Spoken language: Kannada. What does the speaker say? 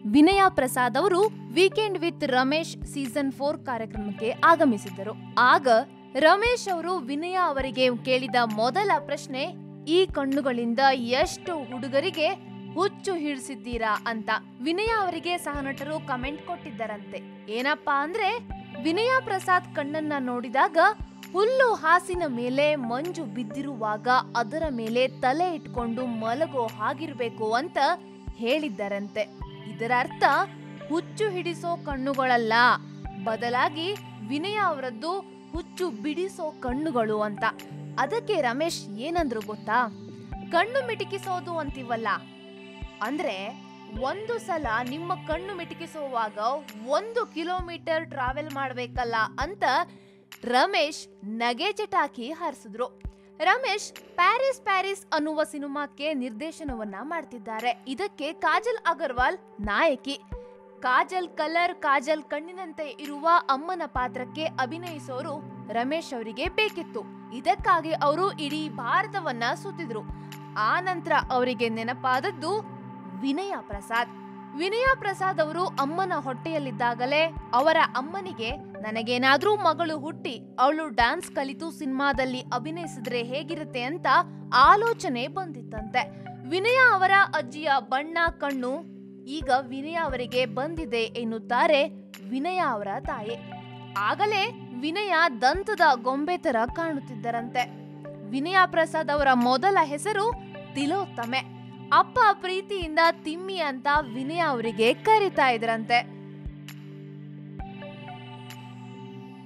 ವಿನಯ ಪ್ರಸಾದ್ ಅವರು weekend with Ramesh season four ಕಾರ್ಯಕ್ರಮಕ್ಕೆ ಆಗಮಿಸಿದ್ದರು ಆಗ ರಮೇಶ್ ಅವರು ವಿನಯ ಅವರಿಗೆ ಕೇಳಿದ ಮೊದಲ ಪ್ರಶ್ನೆ ಈ ಕಣ್ಣುಗಳಿಂದ ಎಷ್ಟು ಹುಡುಗರಿಗೆ ಹುಚ್ಚು ಹಿಡಿಸಿದ್ದೀರಾ ಅಂತ ವಿನಯ ಅವರಿಗೆ ಸಹನಟರು ಕಮೆಂಟ್ ಕೊಟ್ಟಿದ್ದರಂತೆ ಏನಪ್ಪಾ ಅಂದ್ರೆ ವಿನಯ ಪ್ರಸಾದ್ ಕಣ್ಣನ್ನ ನೋಡಿದಾಗ ಹುಲ್ಲು ಹಾಸಿನ ಮೇಲೆ ಮಂಜು ಬಿದ್ದಿರುವಾಗ ಅದರ ಮೇಲೆ ತಲೆ ಇಟ್ಕೊಂಡು ಮಲಗೋ ಹಾಗಿರ್ಬೇಕು ಅಂತ ಹೇಳಿದ್ದರಂತೆ ಇದರ ಅರ್ಥ ಹುಚ್ಚು ಹಿಡಿಸೋ ಕಣ್ಣುಗಳಲ್ಲ ಬದಲಾಗಿ ವಿನಯ ಅವರದ್ದು ಹುಚ್ಚು ಬಿಡಿಸೋ ಕಣ್ಣುಗಳು ಅಂತ ಅದಕ್ಕೆ ರಮೇಶ್ ಏನಂದ್ರು ಗೊತ್ತಾ ಕಣ್ಣು ಮಿಟಿಕಿಸೋದು ಅಂತೀವಲ್ಲ ಅಂದ್ರೆ ಒಂದು ಸಲ ನಿಮ್ಮ ಕಣ್ಣು ಮಿಟಿಕಿಸುವಾಗ ಒಂದು ಕಿಲೋಮೀಟರ್ ಟ್ರಾವೆಲ್ ಮಾಡ್ಬೇಕಲ್ಲ ಅಂತ ರಮೇಶ್ ನಗೆ ಚಟಾಕಿ ಹಾರಿಸಿದ್ರು ರಮೇಶ್ ಪ್ಯಾರಿಸ್ ಪ್ಯಾರಿಸ್ ಅನ್ನುವ ಸಿನಿಮಾಕ್ಕೆ ನಿರ್ದೇಶನವನ್ನ ಮಾಡ್ತಿದ್ದಾರೆ ಇದಕ್ಕೆ ಕಾಜಲ್ ಅಗರ್ವಾಲ್ ನಾಯಕಿ ಕಾಜಲ್ ಕಲರ್ ಕಾಜಲ್ ಕಣ್ಣಿನಂತೆ ಇರುವ ಅಮ್ಮನ ಪಾತ್ರಕ್ಕೆ ಅಭಿನಯಿಸೋರು ರಮೇಶ್ ಅವರಿಗೆ ಬೇಕಿತ್ತು ಇದಕ್ಕಾಗಿ ಅವರು ಇಡೀ ಭಾರತವನ್ನ ಸುತ್ತಿದ್ರು ಆ ನಂತರ ಅವರಿಗೆ ನೆನಪಾದದ್ದು ವಿನಯ ಪ್ರಸಾದ್ ವಿನಯ ಪ್ರಸಾದ್ ಅವರು ಅಮ್ಮನ ಹೊಟ್ಟೆಯಲ್ಲಿದ್ದಾಗಲೇ ಅವರ ಅಮ್ಮನಿಗೆ ನನಗೇನಾದ್ರೂ ಮಗಳು ಹುಟ್ಟಿ ಅವಳು ಡ್ಯಾನ್ಸ್ ಕಲಿತು ಸಿನಿಮಾದಲ್ಲಿ ಅಭಿನಯಿಸಿದ್ರೆ ಹೇಗಿರುತ್ತೆ ಅಂತ ಆಲೋಚನೆ ಬಂದಿತ್ತಂತೆ ವಿನಯ ಅವರ ಅಜ್ಜಿಯ ಬಣ್ಣ ಕಣ್ಣು ಈಗ ವಿನಯ ಅವರಿಗೆ ಬಂದಿದೆ ಎನ್ನುತ್ತಾರೆ ವಿನಯ ಅವರ ತಾಯಿ ಆಗಲೇ ವಿನಯ ದಂತದ ಗೊಂಬೆ ತರ ಕಾಣುತ್ತಿದ್ದರಂತೆ ವಿನಯ ಪ್ರಸಾದ್ ಅವರ ಮೊದಲ ಹೆಸರು ತಿಲೋತ್ತಮೆ ಅಪ್ಪ ಪ್ರೀತಿಯಿಂದ ತಿಮ್ಮಿ ಅಂತ ವಿನಯ ಅವರಿಗೆ ಕರಿತಾ ಇದ್ರಂತೆ